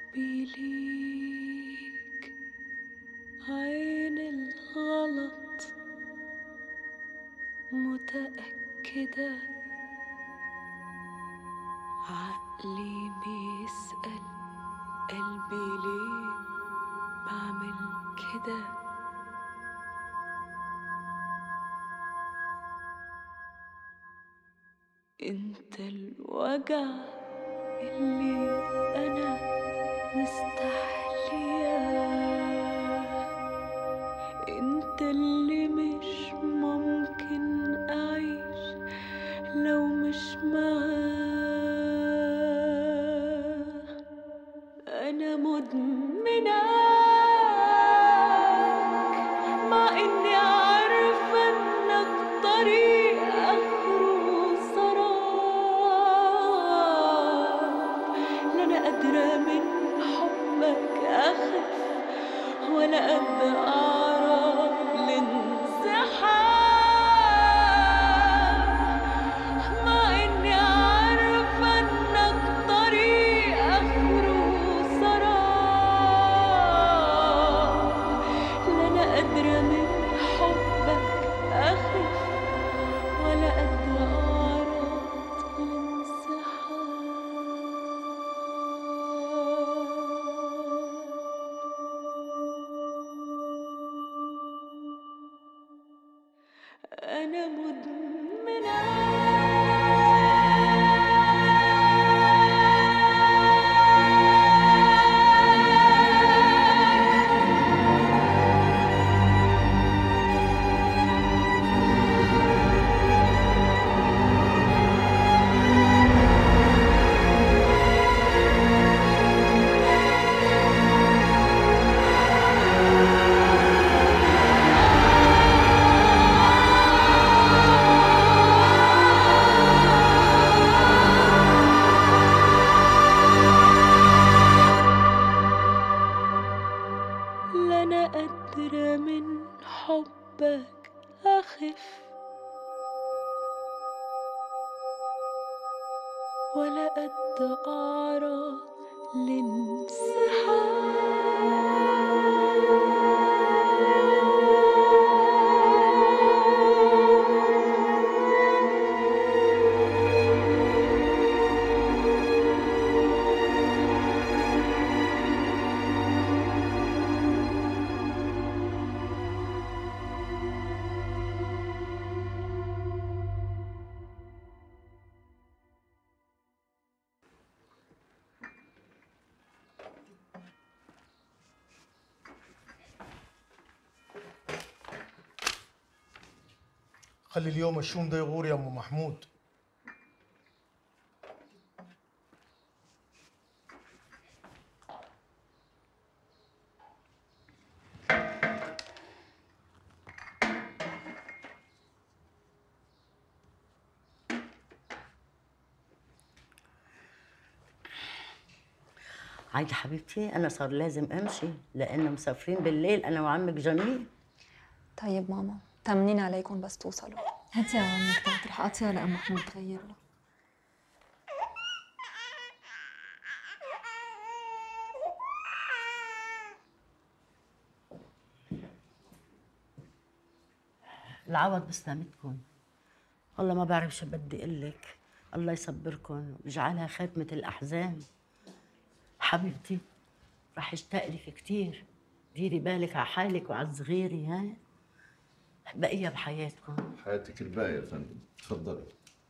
حبي ليك عين الغلط متأكدة عقلي بيسأل قلبي ليه بعمل كده انت الوجع اللي انا مستحلياه انت اللي مش ممكن اعيش لو مش معاه انا مدمناك مع اني عارفه انك طريق اخره سراب لا انا قادره من حبك اخف ولا قد اعرف الانسحاب مع اني عارفه انك طريق اخره سراب لا انا قادره من حبك اخف ولا قد اعرف الانسحاب انا مدمناك لا انا قادره من حبك اخف ولا قد اعرض لانسحاب خلي اليوم الشوم ده يغور يا ام محمود عايدة حبيبتي أنا صار لازم أمشي لأن مسافرين بالليل أنا وعمك جميل طيب ماما تمنين عليكم بس توصلوا هاتي يا عمك تحت رح اعطيها لأم محمود تغير لها العوض بسلامتكم والله ما بعرف شو بدي أقول لك الله يصبركم ويجعلها خاتمة الأحزان حبيبتي رح اشتاق لك كثير ديري بالك على حالك وعلى صغيري ها بقية بحياتكم حياتك الباقية يا فندم تفضلي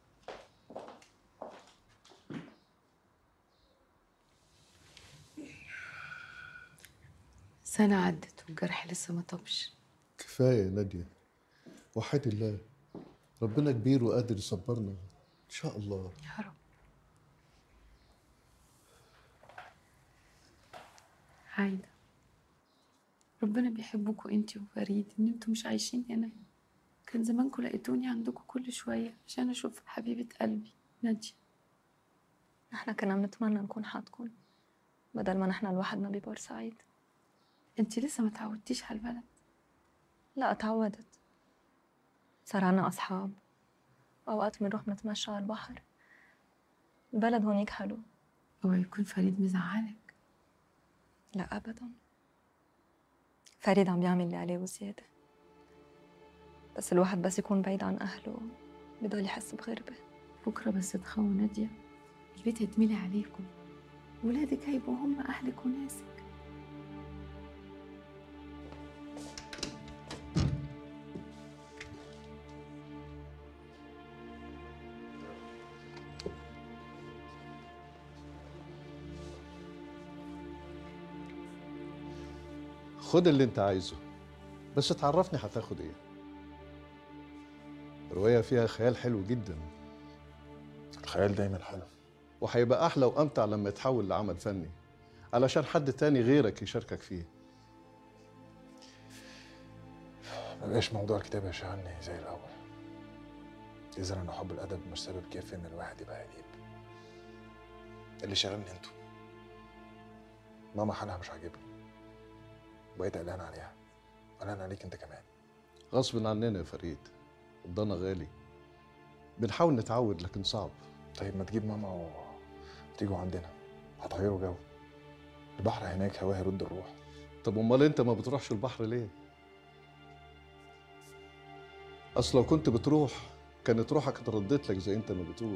سنة عدت والجرح لسه ما طبش كفاية يا نادية وحيد الله ربنا كبير وقادر يصبرنا إن شاء الله يا رب عايدة ربنا بيحبكوا انتي وفريد ان انتوا مش عايشين هنا كان زمانكوا لقيتوني عندكوا كل شوية عشان اشوف حبيبة قلبي نادية نحن كنا بنتمنى نكون حدكم بدل ما نحن لوحدنا ببورسعيد انتي لسه ما تعودتيش على البلد لا اتعودت صار عنا أصحاب أوقات بنروح نتمشى على البحر البلد هونيك حلو اوعى يكون فريد مزعلك لا أبدا فريد عم بيعمل اللي عليه وزيادة بس الواحد بس يكون بعيد عن أهله بضل يحس بغربة بكرة بس تخوا نادية البيت هيتملي عليكم ولادك هيبقوا هم أهلك وناسك خد اللي انت عايزه بس تعرفني هتاخد ايه رواية فيها خيال حلو جدا الخيال دايما حلو وهيبقى أحلى وأمتع لما يتحول لعمل فني علشان حد تاني غيرك يشاركك فيه مبقاش موضوع الكتابة يشغلني زي الأول يظهر إن حب الأدب مش سبب كافي إن الواحد يبقى أديب اللي شغلني انتوا ماما حالها مش عاجبني بقيت قلقان عليها قلقان عليك انت كمان غصب عننا يا فريد الضنا غالي بنحاول نتعود لكن صعب طيب ما تجيب ماما وتيجوا عندنا هتغيروا جو البحر هناك هواه يرد الروح طب امال انت ما بتروحش البحر ليه اصل لو كنت بتروح كانت روحك اتردت لك زي انت ما بتقول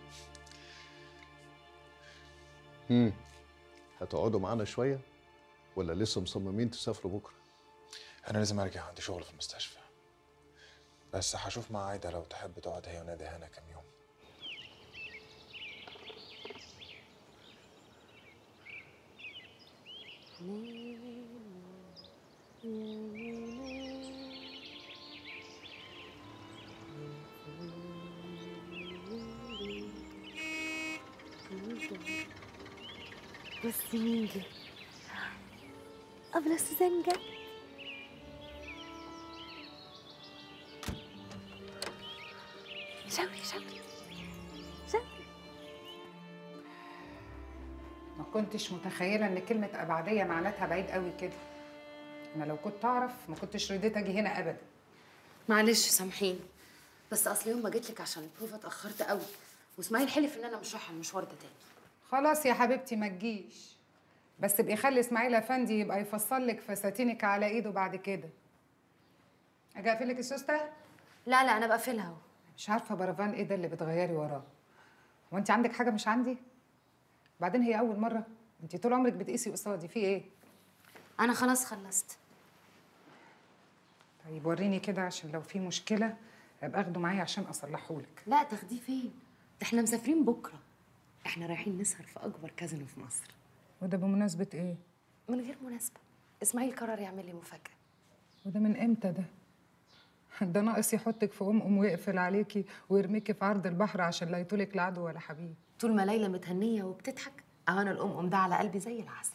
هم هتقعدوا معانا شويه ولا لسه مصممين تسافروا بكره انا لازم ارجع عندي شغل في المستشفى بس هشوف مع عايده لو تحب تقعد هي ونادي هنا كام يوم بصي مين جه أبلة سوزان جت شاوري شاوري شاوري ما كنتش متخيلة إن كلمة أبعدية معناتها بعيد قوي كده أنا لو كنت أعرف ما كنتش رضيت أجي هنا أبدا معلش سامحيني بس اصل يوم ما جيت لك عشان البروفه اتاخرت قوي واسماعيل حلف ان انا مش رايحه المشوار ده تاني خلاص يا حبيبتي ما تجيش بس ابقي خلي إسماعيل أفندي يبقى يفصل لك فساتينك على إيده بعد كده أجي أقفل لك السوستة؟ لا لا انا بقفلها اهو مش عارفة برفان إيه ده اللي بتغيري وراه وأنت عندك حاجة مش عندي؟ بعدين هي أول مرة أنت طول عمرك بتقيسي قصادي في إيه؟ انا خلاص خلصت طيب وريني كده عشان لو في مشكلة أبقى أخده معايا عشان أصلحهولك لا تاخديه فين ده احنا مسافرين بكره احنا رايحين نسهر في اكبر كازينو في مصر وده بمناسبة إيه؟ من غير مناسبه اسماعيل قرر يعمل لي مفاجاه وده من امتى ده؟ ده ناقص يحطك في ام ام ويقفل عليكي ويرميكي في عرض البحر عشان لا يطولك لا عدو ولا حبيب طول ما ليلى متهنيه وبتضحك اهو انا الام ام ده على قلبي زي العسل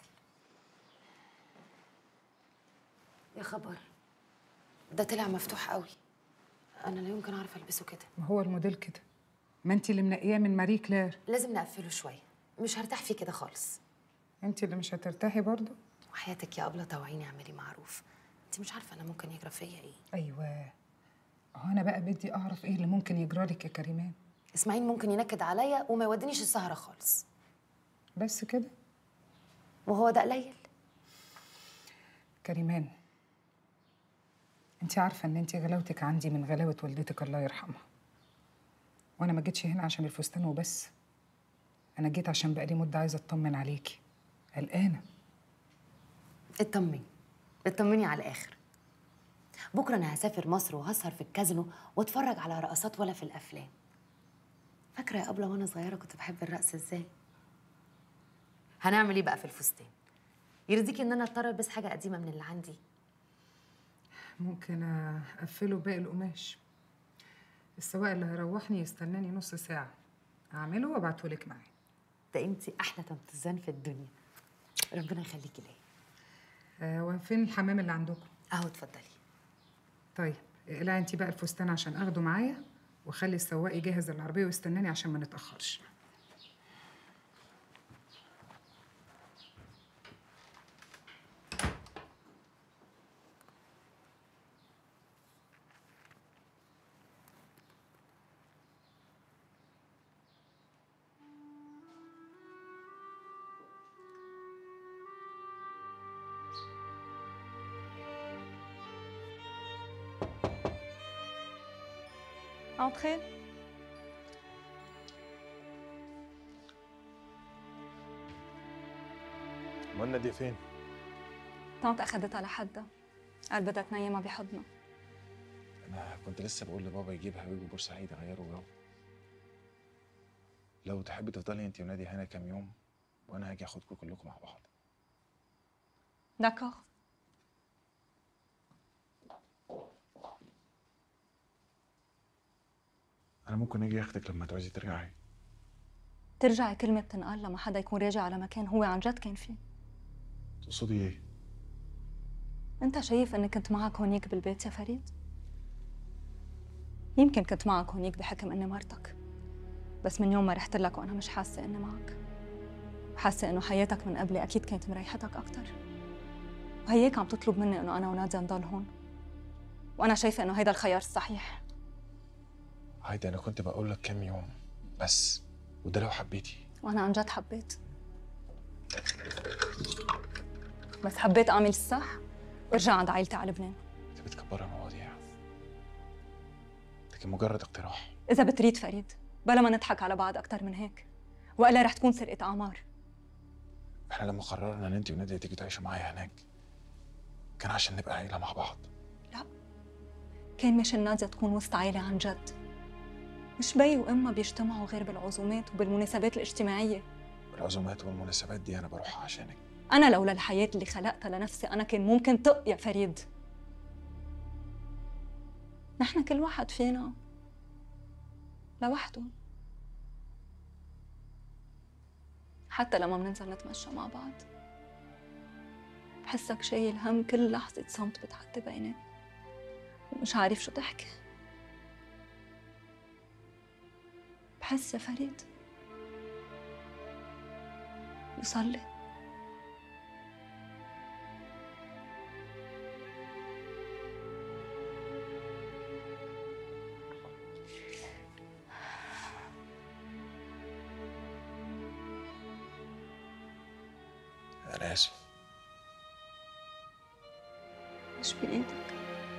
يا خبر ده طلع مفتوح قوي انا لا يمكن اعرف البسه كده ما هو الموديل كده ما انت اللي منقياه من ماري كلير لازم نقفله شويه مش هرتاح فيه كده خالص انت اللي مش هترتاحي برضه وحياتك يا ابله طوعيني اعملي معروف انت مش عارفه انا ممكن يجرى فيا ايه ايوه هو انا بقى بدي اعرف ايه اللي ممكن يجرى لك يا كريمان اسماعيل ممكن ينكد عليا وما يودينيش السهره خالص بس كده وهو ده قليل كريمان انت عارفه ان انت غلاوتك عندي من غلاوه والدتك الله يرحمها وانا ما جيتش هنا عشان الفستان وبس انا جيت عشان بقالي مده عايزه اطمن عليكي قلقانه اطمني اطمني على الاخر بكره انا هسافر مصر وهسهر في الكازينو واتفرج على رقصات ولا في الافلام فاكره يا ابله وانا صغيره كنت بحب الرقص ازاي هنعمل ايه بقى في الفستان يرضيكي ان انا اضطر البس حاجه قديمه من اللي عندي ممكن اقفله باقي القماش السواق اللي هيروحني يستناني نص ساعه اعمله وابعته لك معاه ده انت احلى تمتزان في الدنيا ربنا يخليكي ليا آه وفين الحمام اللي عندكم اهو اتفضلي طيب اقلعي انت بقى الفستان عشان اخده معايا وخلي السواق يجهز العربيه ويستناني عشان ما نتاخرش Entrez. امال ناديه فين؟ طنط أخدتها لحدها قال بدها تنيمها بحضنها انا كنت لسه بقول لبابا يجيبها ويجوا بورسعيد يغيروا جو لو تحبي تفضلي انت وناديه هنا كام يوم وانا هاجي اخدكم كلكم مع بعض داكوغ انا ممكن اجي اخدك لما تعوزي ترجعي ترجعي كلمة بتنقال لما حدا يكون راجع على مكان هو عن جد كان فيه تقصدي ايه؟ أنت شايف إني كنت معك هونيك بالبيت يا فريد؟ يمكن كنت معك هونيك بحكم إني مرتك بس من يوم ما رحت لك وأنا مش حاسة إني معك حاسة إنه حياتك من قبلي أكيد كانت مريحتك أكتر وهيك عم تطلب مني إنه أنا ونادية نضل هون وأنا شايفة إنه هيدا الخيار الصحيح عادي انا كنت بقول لك كام يوم بس وده لو حبيتي وأنا عن جد حبيت بس حبيت أعمل الصح وارجع عند عائلتي على لبنان انت بتكبري المواضيع لكن مجرد اقتراح إذا بتريد فريد بلا ما نضحك على بعض أكتر من هيك وإلا رح تكون سرقة أعمار احنا لما قررنا ان انت وناديه تيجي تعيشوا معايا هناك كان عشان نبقى عيله مع بعض كان مشان نادية تكون وسط عيلة عن جد مش بي وأمها بيجتمعوا غير بالعزومات وبالمناسبات الاجتماعية والعزومات والمناسبات دي انا بروحها عشانك أنا لولا الحياة اللي خلقتها لنفسي أنا كان ممكن طق يا فريد نحن كل واحد فينا لوحده حتى لما بننزل نتمشى مع بعض بحسك شايل هم كل لحظة صمت بتعدي بيننا ومش عارف شو تحكي بحس يا فريد بصلي انا اسف مش بإيدك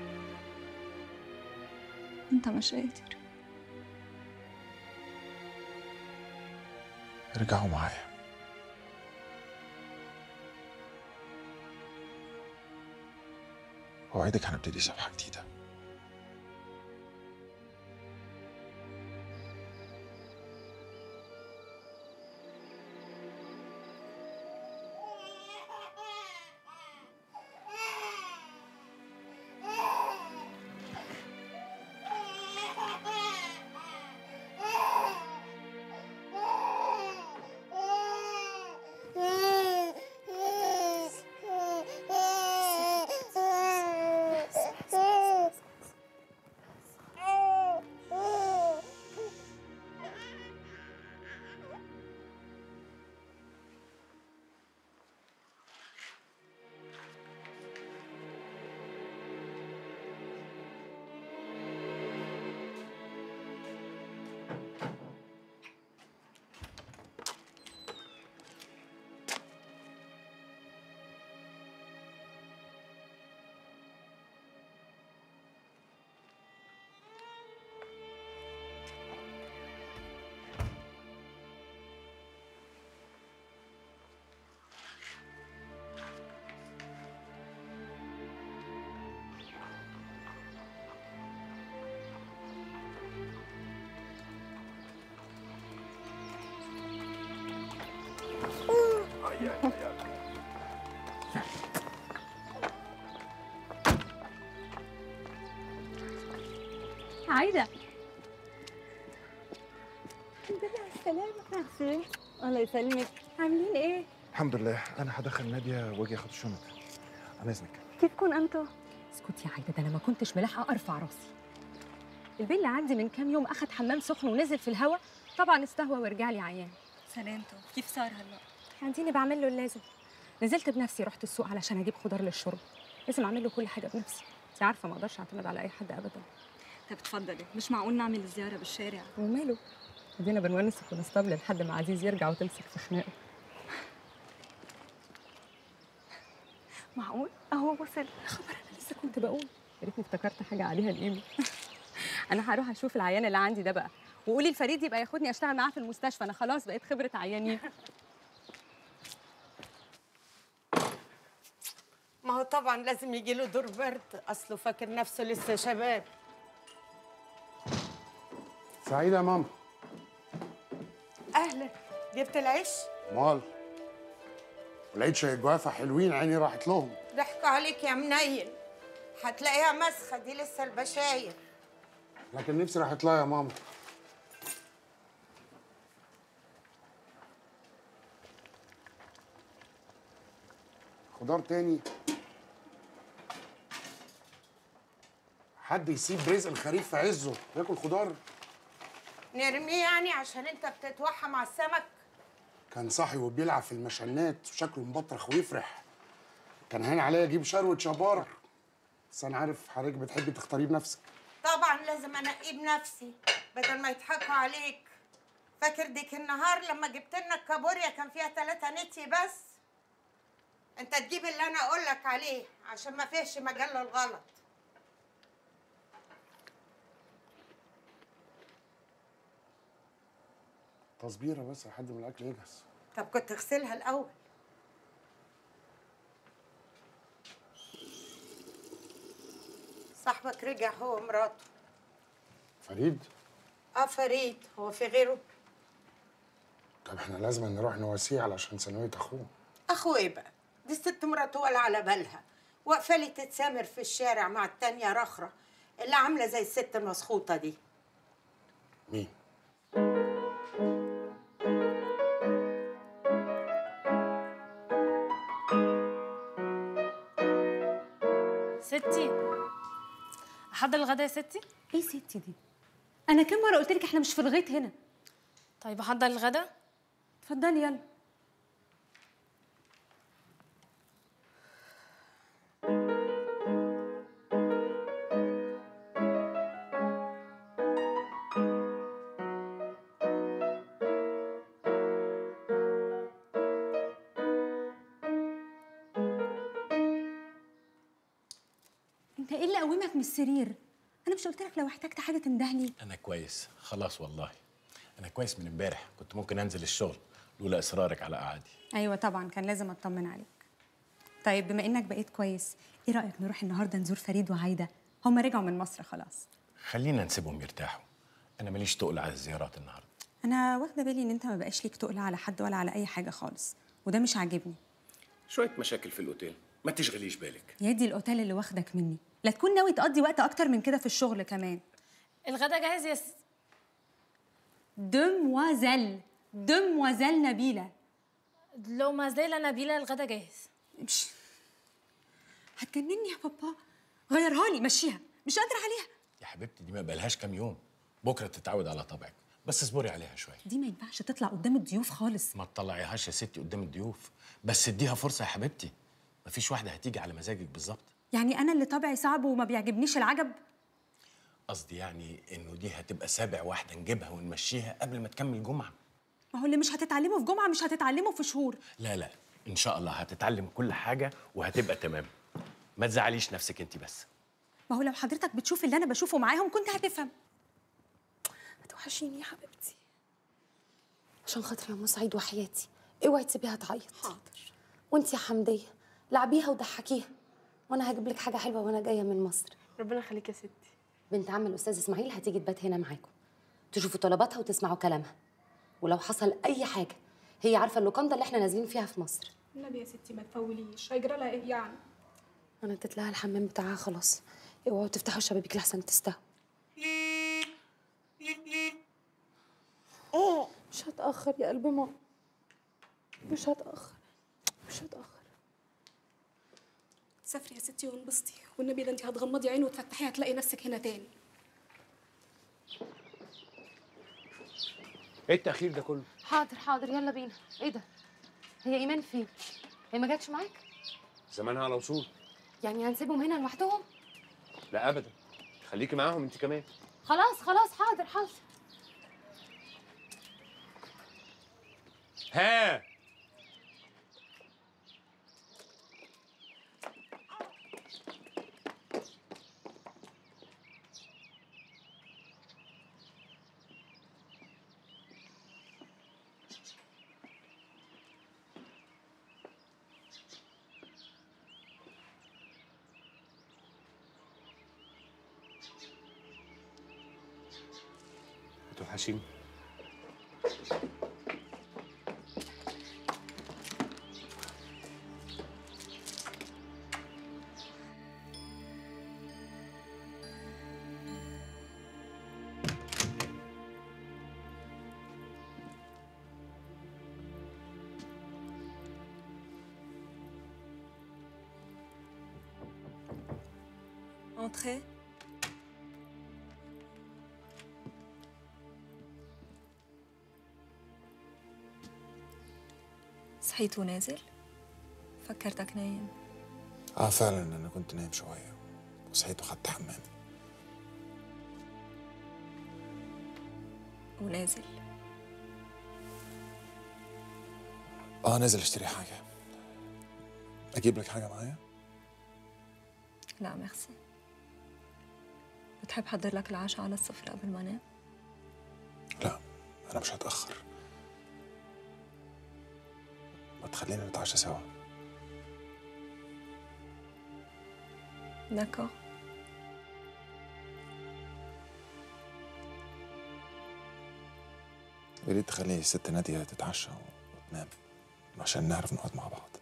أنت مش قادر ارجعوا معايا اوعدك هنبتدي صفحه جديده عايدة الحمد لله على السلامة ميرسي الله يسلمك عاملين ايه؟ الحمد لله انا هدخل ناديه واجي اخد الشنط على اذنك كيفكم انتوا؟ اسكتي يا عايدة ده انا ما كنتش ملاحقة ارفع راسي البيل اللي عندي من كام يوم اخد حمام سخن ونزل في الهوا طبعا استهوى ورجع لي عيان سلامته كيف صار هلا؟ عنديني بعمل له اللازم نزلت بنفسي رحت السوق علشان اجيب خضار للشرب لازم اعمل له كل حاجه بنفسي انت عارفه ما اقدرش اعتمد على اي حد ابدا طيب تفضلي مش معقول نعمل زيارة بالشارع وماله ادينا بنونس الكونستابل لحد ما عزيز يرجع وتمسك في خناقه معقول؟ أهو وصل خبر انا لسه كنت بقول يا ريتني افتكرت حاجه عليها القيمه انا هروح اشوف العيان اللي عندي ده بقى وقولي لفريد يبقى ياخدني اشتغل معاه في المستشفى انا خلاص بقيت خبره عيانين ما هو طبعا لازم يجي له دور برد اصله فاكر نفسه لسه شباب سعيدة يا ماما اهلا جبت العيش مال ولقيت شوية جوافة حلوين عيني راحت لهم ضحكوا عليك يا منيل هتلاقيها مسخه دي لسه البشاير لكن نفسي راحت لها يا ماما خضار تاني حد يسيب رزق الخريف في عزه ياكل خضار نرميه يعني عشان انت بتتوحم على السمك كان صاحي وبيلعب في المشنات وشكله مبطرخ ويفرح كان هين عليا اجيب شروة شبار بس انا عارف حضرتك بتحبي تختاريه بنفسك طبعا لازم انقيه بنفسي بدل ما يضحكوا عليك فاكر ديك النهار لما جبت لنا الكابوريا كان فيها ثلاثة نتي بس انت تجيب اللي انا اقول لك عليه عشان ما فيهش مجال للغلط تصبيره بس لحد ما الاكل يجهز طب كنت اغسلها الاول صاحبك رجع هو ومراته فريد اه فريد هو في غيره طب احنا لازم نروح نواسيه علشان ثانوية اخوه اخو ايه بقى دي ست مراته ولا على بالها واقفه لي تتسامر في الشارع مع التانية رخرة اللي عامله زي الست المسخوطه دي مين ستي احضر الغدا يا ستي ايه ستي دي انا كم مره قلت لك احنا مش في الغيط هنا طيب احضر الغدا اتفضلي يلا انت ايه اللي قومك من السرير انا مش قلت لك لو احتجت حاجه تندهلي انا كويس خلاص والله انا كويس من امبارح كنت ممكن انزل الشغل لولا اصرارك على قعدي ايوه طبعا كان لازم اطمن عليك طيب بما انك بقيت كويس ايه رايك نروح النهارده نزور فريد وعايده هما رجعوا من مصر خلاص خلينا نسيبهم يرتاحوا انا ماليش تقل على الزيارات النهارده انا واخده بالي ان انت ما بقاش ليك تقل على حد ولا على اي حاجه خالص وده مش عاجبني شويه مشاكل في الاوتيل ما تشغليش بالك يا دي الاوتيل اللي واخدك مني لا تكون ناوي تقضي وقت اكتر من كده في الشغل كمان الغدا جاهز يا س... دموازيل دموازيل نبيله لو ما زال نبيله الغدا جاهز امشي هتجنني يا بابا غيرها لي مشيها مش قادره عليها يا حبيبتي دي ما بقالهاش كام يوم بكره تتعود على طبعك بس اصبري عليها شويه دي ما ينفعش تطلع قدام الضيوف خالص ما تطلعيهاش يا ستي قدام الضيوف بس اديها فرصه يا حبيبتي مفيش واحده هتيجي على مزاجك بالظبط يعني انا اللي طبعي صعب وما بيعجبنيش العجب قصدي يعني انه دي هتبقى سابع واحده نجيبها ونمشيها قبل ما تكمل جمعه ما هو اللي مش هتتعلمه في جمعه مش هتتعلمه في شهور لا لا ان شاء الله هتتعلم كل حاجه وهتبقى تمام ما تزعليش نفسك انت بس ما هو لو حضرتك بتشوف اللي انا بشوفه معاهم كنت هتفهم هتوحشيني يا حبيبتي عشان خاطري يا ام سعيد وحياتي اوعي تسيبيها تعيط حاضر وانت يا حمديه لعبيها وضحكيها وانا هجيب لك حاجه حلوه وانا جايه من مصر ربنا يخليك يا ستي بنت عم الاستاذ اسماعيل هتيجي تبات هنا معاكم تشوفوا طلباتها وتسمعوا كلامها ولو حصل اي حاجه هي عارفه اللوكاندا اللي احنا نازلين فيها في مصر النبي يا ستي ما تفوليش هيجرى لها ايه يعني انا اديت لها الحمام بتاعها خلاص اوعوا تفتحوا شبابيك لحسن تستهوا مش هتاخر يا قلب ماما مش هتاخر مش هتاخر سافري يا ستي وانبسطي والنبي ده انت هتغمضي عين وتفتحي هتلاقي نفسك هنا تاني ايه التأخير ده كله؟ حاضر حاضر يلا بينا ايه ده هي ايمان فين هي ما جاتش معاك زمانها على وصول يعني هنسيبهم هنا لوحدهم لا ابدا خليكي معاهم انت كمان خلاص خلاص حاضر حاضر ها توحشيني Entrez. صحيت ونازل؟ فكرتك نايم اه فعلا انا كنت نايم شويه وصحيت وخدت حمام ونازل اه نازل اشتري حاجه اجيب لك حاجه معايا لا ميرسي بتحب حضر لك العشاء على السفرة قبل ما انام؟ انا مش هتاخر ما تخلينا نتعشى سوا داكور يا ريت تخلي الست ناديه تتعشى وتنام عشان نعرف نقعد مع بعض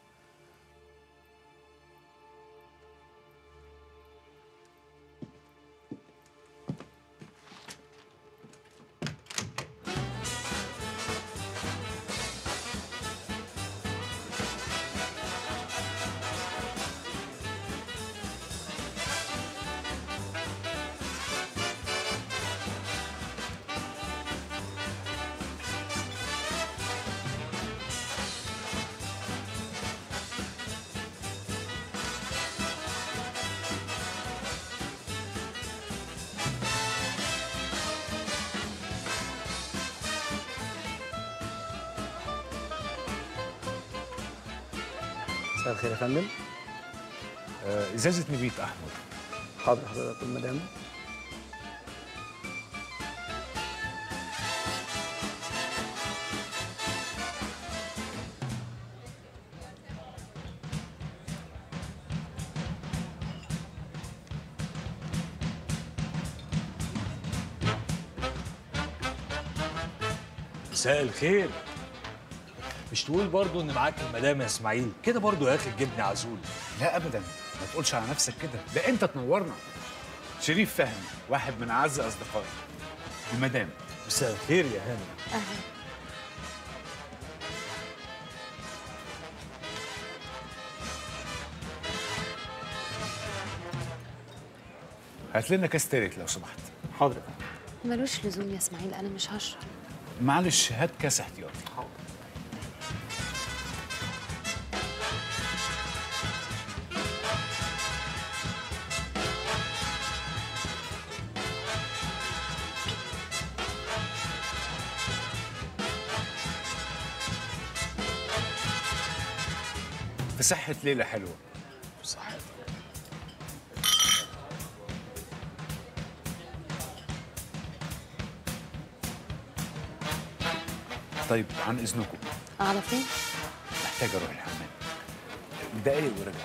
مساء الخير يا فندم آه، ازازه نبيت احمر حاضر حضرتك المدام مساء الخير مش تقول برضو ان معاك المدام يا اسماعيل كده برضو يا اخي تجيبني عزول لا ابدا ما تقولش على نفسك كده ده انت تنورنا شريف فهمي واحد من اعز اصدقائي المدام مساء الخير يا هاني اهلا هات لنا كاس تالت لو سمحت حاضر ملوش لزوم يا اسماعيل انا مش هشرب معلش هات كاس احتياطي في صحة ليلة حلوة صحة طيب عن إذنكم على فين محتاج أروح الحمام دقايق وراجع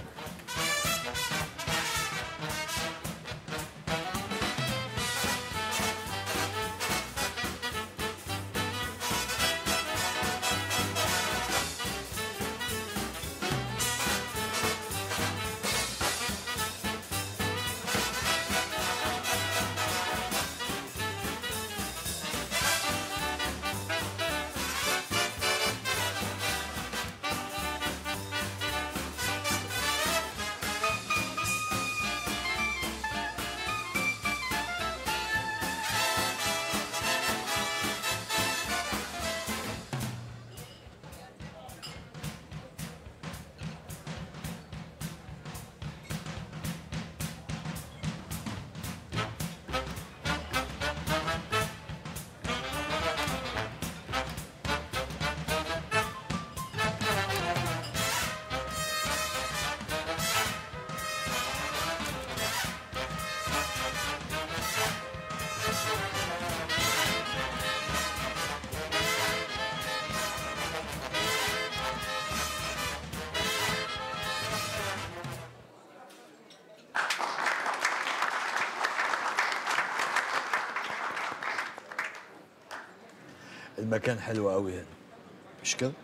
المكان حلو قوي هنا مش كده؟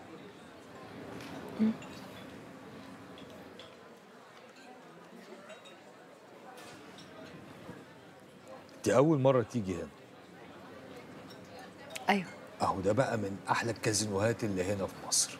دي أول مرة تيجي هنا ايوه أهو ده بقى من أحلى الكازينوهات اللي هنا في مصر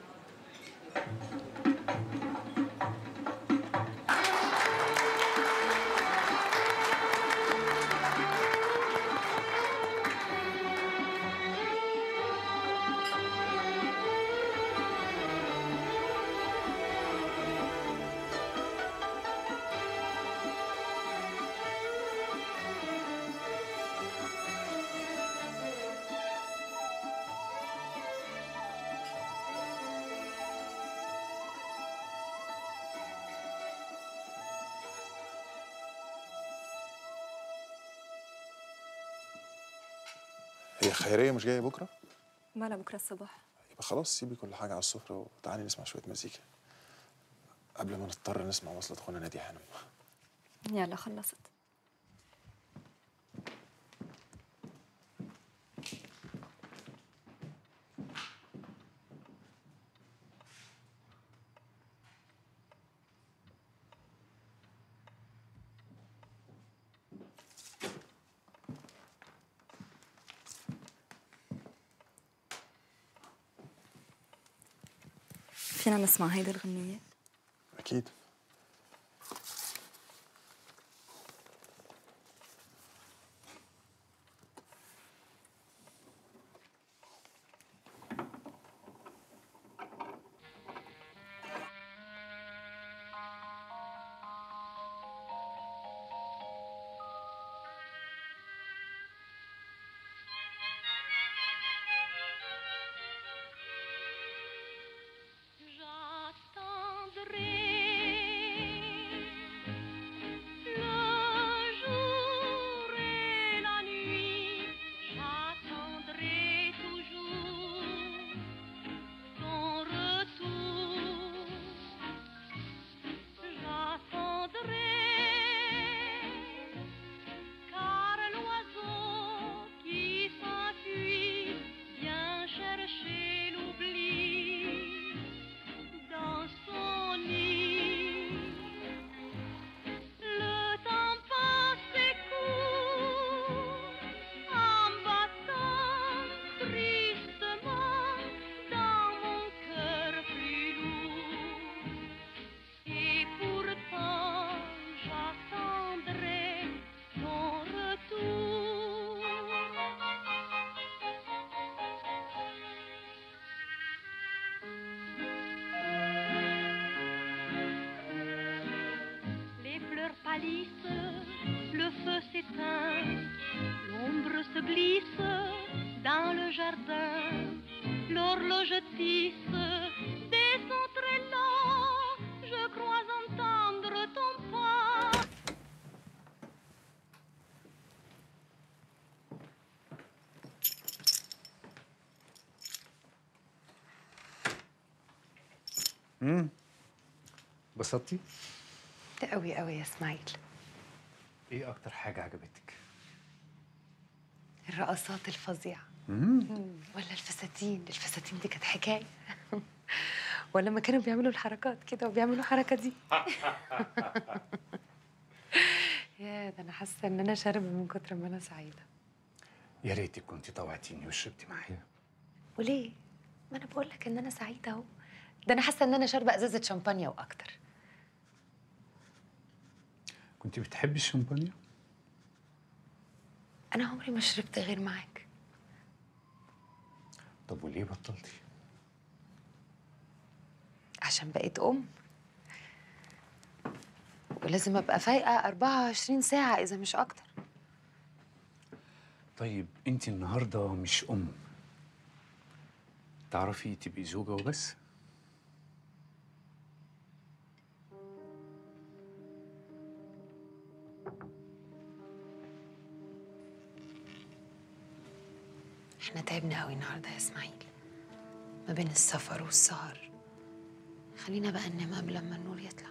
هي خيريه مش جايه بكره مالا بكره الصبح يبقى خلاص سيبي كل حاجه على السفره وتعالي نسمع شويه مزيكا قبل ما نضطر نسمع وصلة اخونا نادي حنم يلا خلصت فينا نسمع هيدي الغنية اكيد Le jour et la nuit, j'attendrai toujours son retour. J'attendrai, car l'oiseau qui s'enfuit vient chercher l'oubli dans son nid. Le temps passe et court en battant tristement dans mon cœur plus lourd. Et pourtant j'attendrai son retour. Les fleurs pâlissent, le feu s'éteint, l'ombre se glisse dans le jardin, l'horloge tisse des sons très lents, je crois entendre ton pas. امم بسطتي؟ قوي قوي يا اسماعيل ايه اكتر حاجه عجبتك؟ الرقصات الفظيعه امم ولا الفساتين الفساتين دي كانت حكايه ولا لما كانوا بيعملوا الحركات كده وبيعملوا الحركه دي يا ده انا حاسه ان انا شاربه من كتر ما انا سعيده يا ريتك كنتي طوعتيني وشربتي معايا وليه ما انا بقول لك ان انا سعيده اهو ده انا حاسه ان انا شاربه ازازه شامبانيا واكتر كنت بتحبي الشامبانيا؟ انا عمري ما شربت غير معاك طب وليه بطلتي؟ عشان بقيت ام ولازم ابقى فايقه 24 ساعه اذا مش اكتر طيب انت النهارده مش ام تعرفي تبقي زوجه وبس؟ احنا تعبنا قوي النهارده يا اسماعيل ما بين السفر والسهر خلينا بقى ننام قبل ما النور يطلع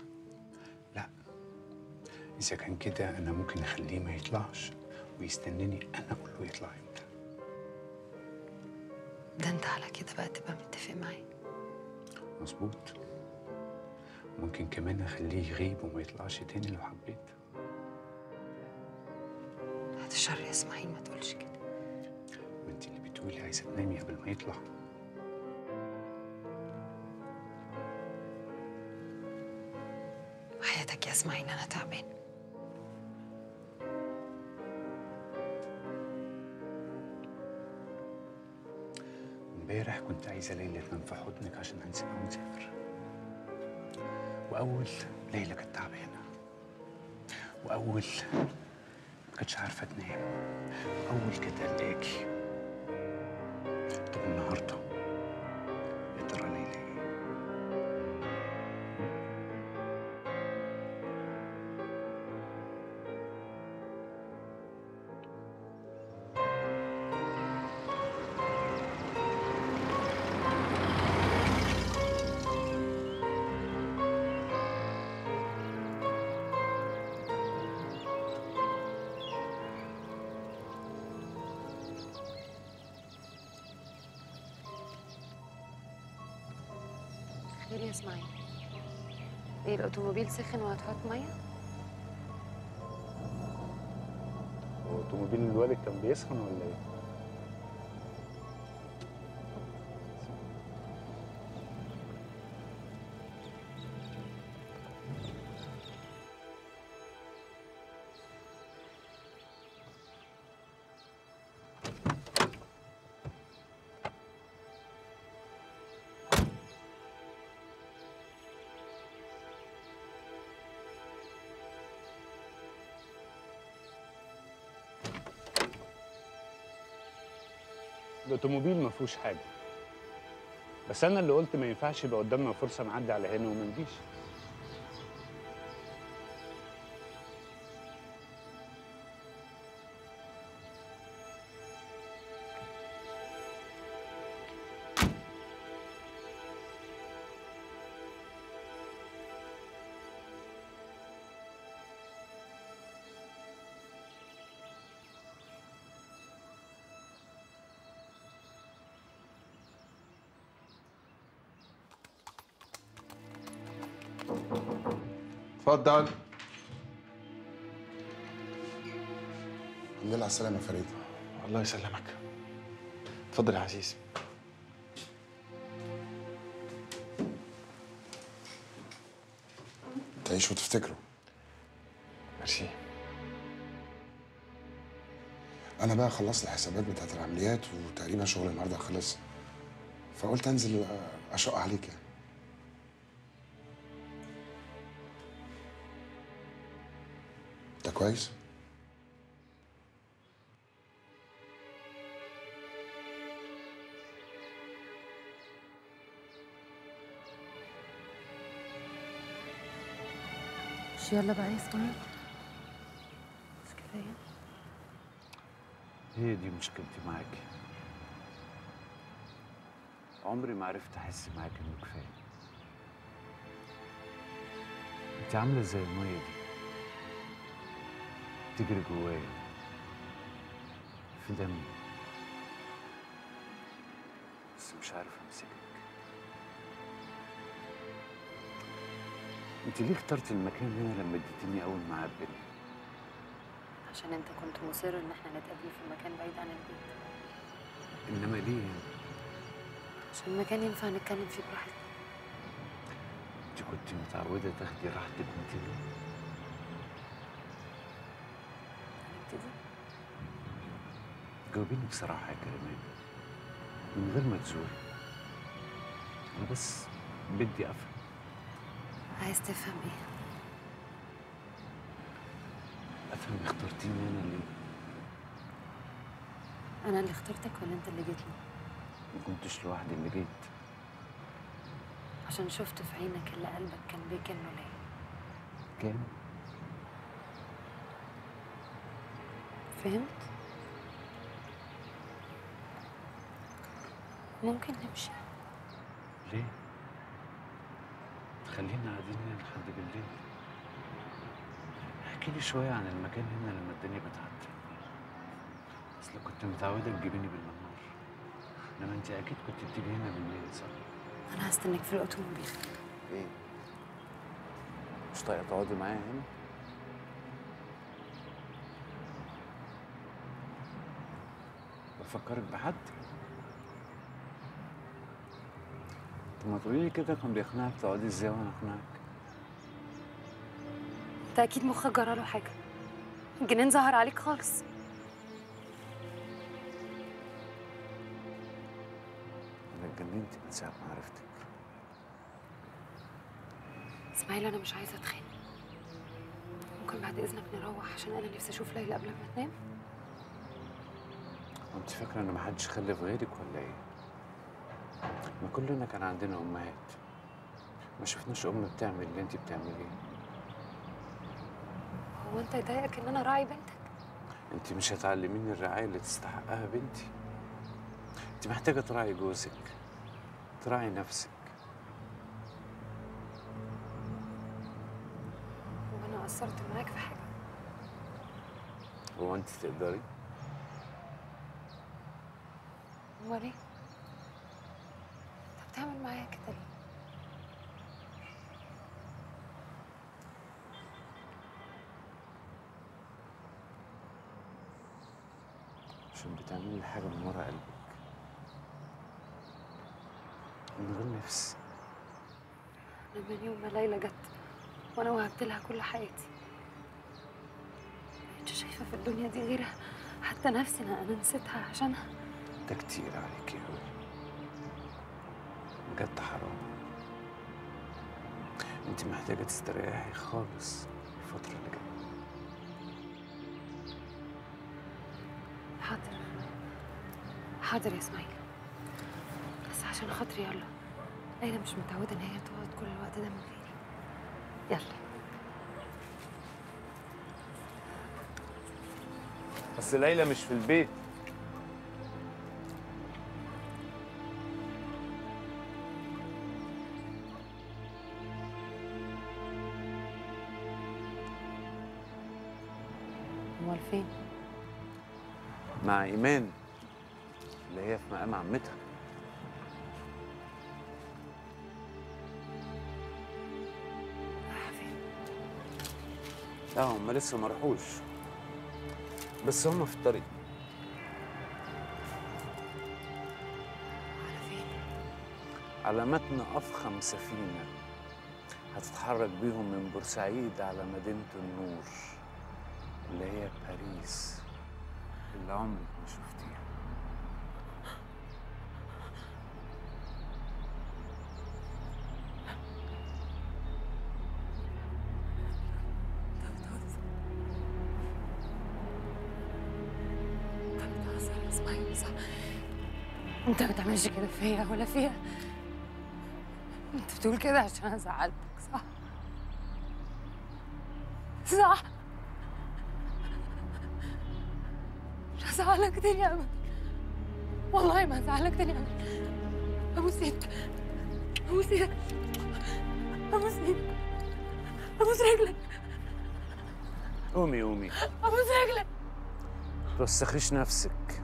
اذا كان كده انا ممكن اخليه ما يطلعش ويستناني انا اقول له يطلع امتى ده انت على كده بقى تبقى متفق معايا مظبوط ممكن كمان اخليه يغيب وما يطلعش تاني لو حبيت بعد الشر يا اسماعيل ما تقولش كده ما انت اللي بتقولي عايزه تنامي قبل ما يطلع وحياتك يا اسماعيل انا تعبان امبارح كنت عايزه ليلى تنام في حضنك عشان هنسيبها ونسافر واول ليلى كانت تعبانه واول ما كانتش عارفه تنام واول كانت قلقاكي طب النهارده يا ترى ليلى ايه خير يا اسماعيل ايه الاوتوموبيل سخن وهتحط ميه هو اوتوموبيل الوالد كان بيسخن ولا ايه الاوتوموبيل ما فيهوش حاجه بس انا اللي قلت ما ينفعش يبقى قدامنا فرصه نعدي على هنا وما نجيش اتفضل الحمد لله على السلامة يا فريد الله يسلمك اتفضل يا عزيز تعيش وتفتكروا ميرسي أنا بقى خلصت الحسابات بتاعت العمليات وتقريبا شغل النهاردة خلص فقلت أنزل أشق عليك يعني ده كويس؟ مش يلا بقى يا اسماعيل مش كفايه هي دي مشكلتي معاكي عمري ما عرفت احس معاكي انه كفايه انت عامله زي الميه دي تجري جوايا في دمي بس مش عارف امسكك انت ليه اخترتي المكان هنا لما اديتيني اول ميعاد بينا عشان انت كنت مصر ان احنا نتقابل في مكان بعيد عن البيت انما ليه هنا عشان المكان ينفع نتكلم فيه براحتنا انت كنت متعوده تاخدي راحتك وانت هنا هنبتدي جاوبيني بصراحه يا كريمان من غير ما تزوري انا بس بدي افهم عايز تفهم ايه افهم اخترتيني انا ليه انا اللي اخترتك ولا انت اللي جيت لي ما كنتش لوحدي اللي جيت عشان شفت في عينك اللي قلبك كان بيكنه ليا كان فهمت ممكن نمشي ليه خلينا قاعدين هنا لحد بالليل احكي لي شويه عن المكان هنا لما الدنيا بتعدي اصل كنت متعوده تجيبيني بالنهار انما انت اكيد كنت بتيجي هنا بالليل صح؟ انا هستناك في الاوتوموبيل ايه؟ مش طايقه تقعدي معايا هنا؟ بفكرك بحد؟ طب ما تقولي لي كده كان بيقنعك تقعدي ازاي وانا اقنعك؟ انت اكيد مخك جراله حاجه الجنان ظهر عليك خالص انا اتجننت من ساعه ما عرفتك اسماعيل انا مش عايزه اتخانق ممكن بعد اذنك نروح عشان انا نفسي اشوف ليلى قبل ما تنام وانت فاكره ان محدش خلف غيرك ولا ايه؟ ما كلنا كان عندنا امهات ما شفناش ام بتعمل اللي انت بتعمليه هو انت يضايقك ان انا راعي بنتك انت مش هتعلميني الرعايه اللي تستحقها بنتي انت محتاجه تراعي جوزك تراعي نفسك هو انا قصرت معاك في حاجه هو انت تقدري امال ايه انت بتعمل معايا كده ليه عشان بتعملي حاجه من ورا قلبك من غير نفس انا من يوم ما ليلى جت وانا وهبت لها كل حياتي مبقتش شايفه في الدنيا دي غيرها حتى نفسي انا انا نسيتها عشانها ده كتير عليكي قوي بجد حرام انت محتاجه تستريحي خالص الفتره اللي جايه حاضر حاضر يا اسماعيل بس عشان خاطري يلا ليلى مش متعوده ان هي تقعد كل الوقت ده من غيري يلا بس ليلى مش في البيت امال فين مع ايمان اللي هي في مقام عمتها لا هم لسه ما راحوش بس هم في الطريق على متن أفخم سفينة هتتحرك بيهم من بورسعيد على مدينة النور اللي هي باريس اللي عمرك ما شفتيها بتهزر يا اسماعيل صح انت ما بتعملش كده فيا ولا فيها انت بتقول كده عشان انا زعلتك صح صح مش هزعلك تاني ابدا والله ما هزعلك تاني ابدا ابوس ايدك ابوس ايدك ابوس ايدك ابوس رجلك قومي قومي ابوس رجلك توسخيش نفسك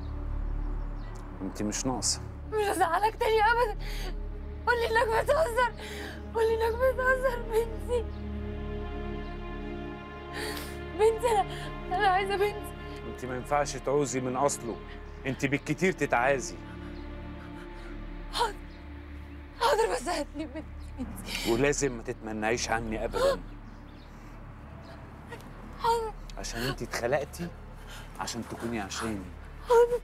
انت مش ناقصه مش هزعلك تاني ابدا قولي انك بتهزر قولي انك بتهزر بنتي بنتي انا انا عايزه بنتي انت ما ينفعش تعوزي من اصله انت بالكتير تتعازي حاضر حاضر بس هاتلي بنتي ولازم ما تتمنعيش عني ابدا حاضر عشان انت اتخلقتي عشان تكوني عشاني حاضر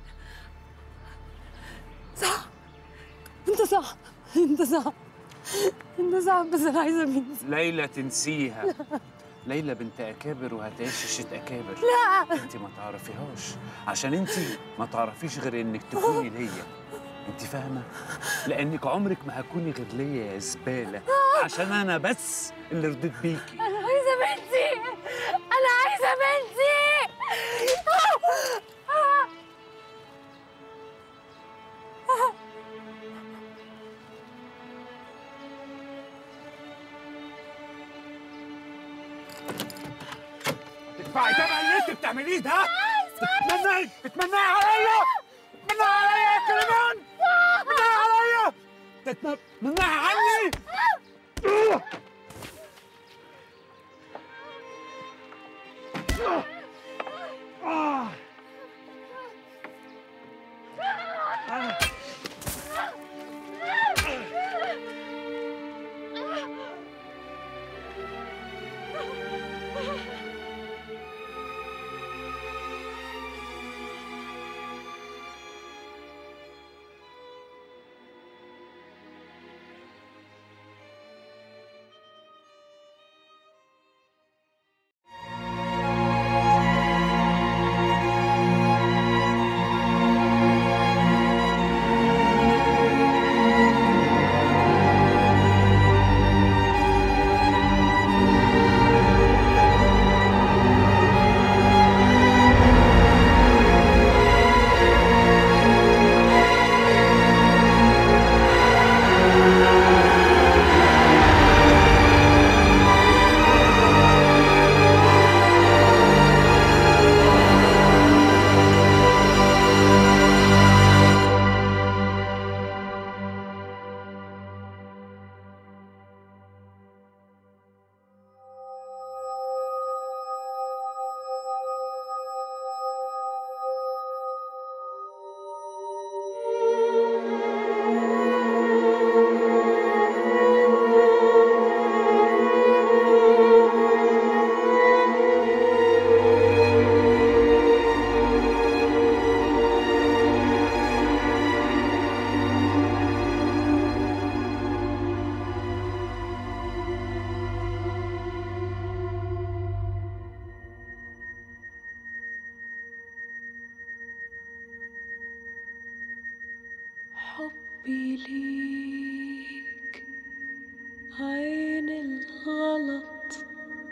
صح انت صح انت صح انت صح بس انا عايزه بنتي ليلى تنسيها ليلى بنت اكابر وهتعيش عيشه اكابر لا. انت ما تعرفيهاش عشان انت ما تعرفيش غير انك تكوني ليا انت فاهمه لانك عمرك ما هتكوني غير ليا يا زباله عشان انا بس اللي رضيت بيكي انا عايزه بنتي انا عايزه بنتي تدفعي تبع اللي انت بتعمليه ده بتتمنعي بتتمنعي عليا بتتمنعي عليا يا كليمان تتنب منها عني حبي ليك عين الغلط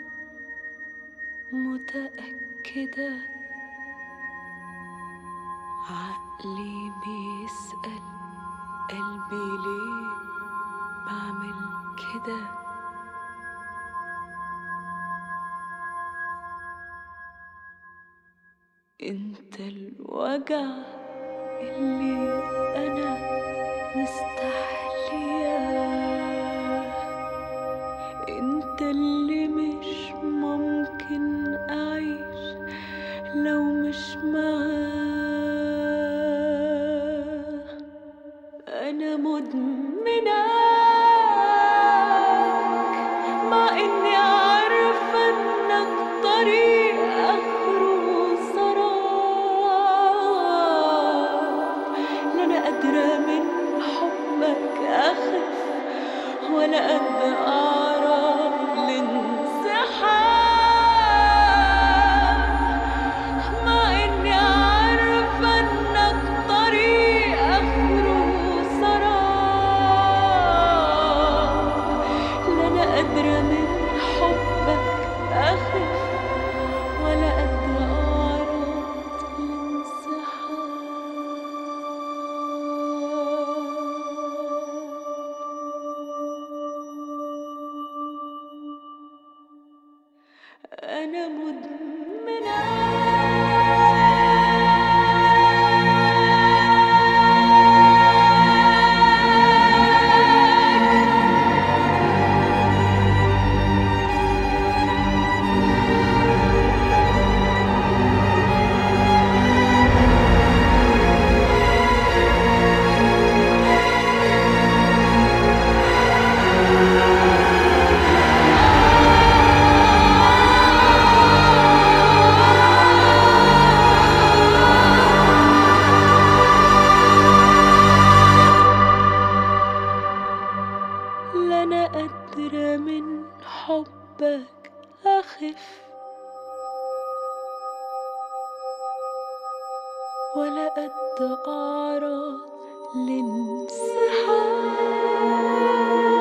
متأكدة عقلي بيسأل قلبي ليه بعمل كده انت الوجع اللي انا مستحلياه انت اللي مش ممكن اعيش لو مش معاه انا مدمناك مع اني عارفه انك طريق اخره سراب لا انا قادره من حبك اخف ولا قد اعرف الانسحاب مع اني عارفه انك طريق اخره سراب لا انا قادره من حبك اخف ولا قد اعرف أنا مدمنة لا أنا قادرة من حبك أخف ولا قد أعرض لانسحاب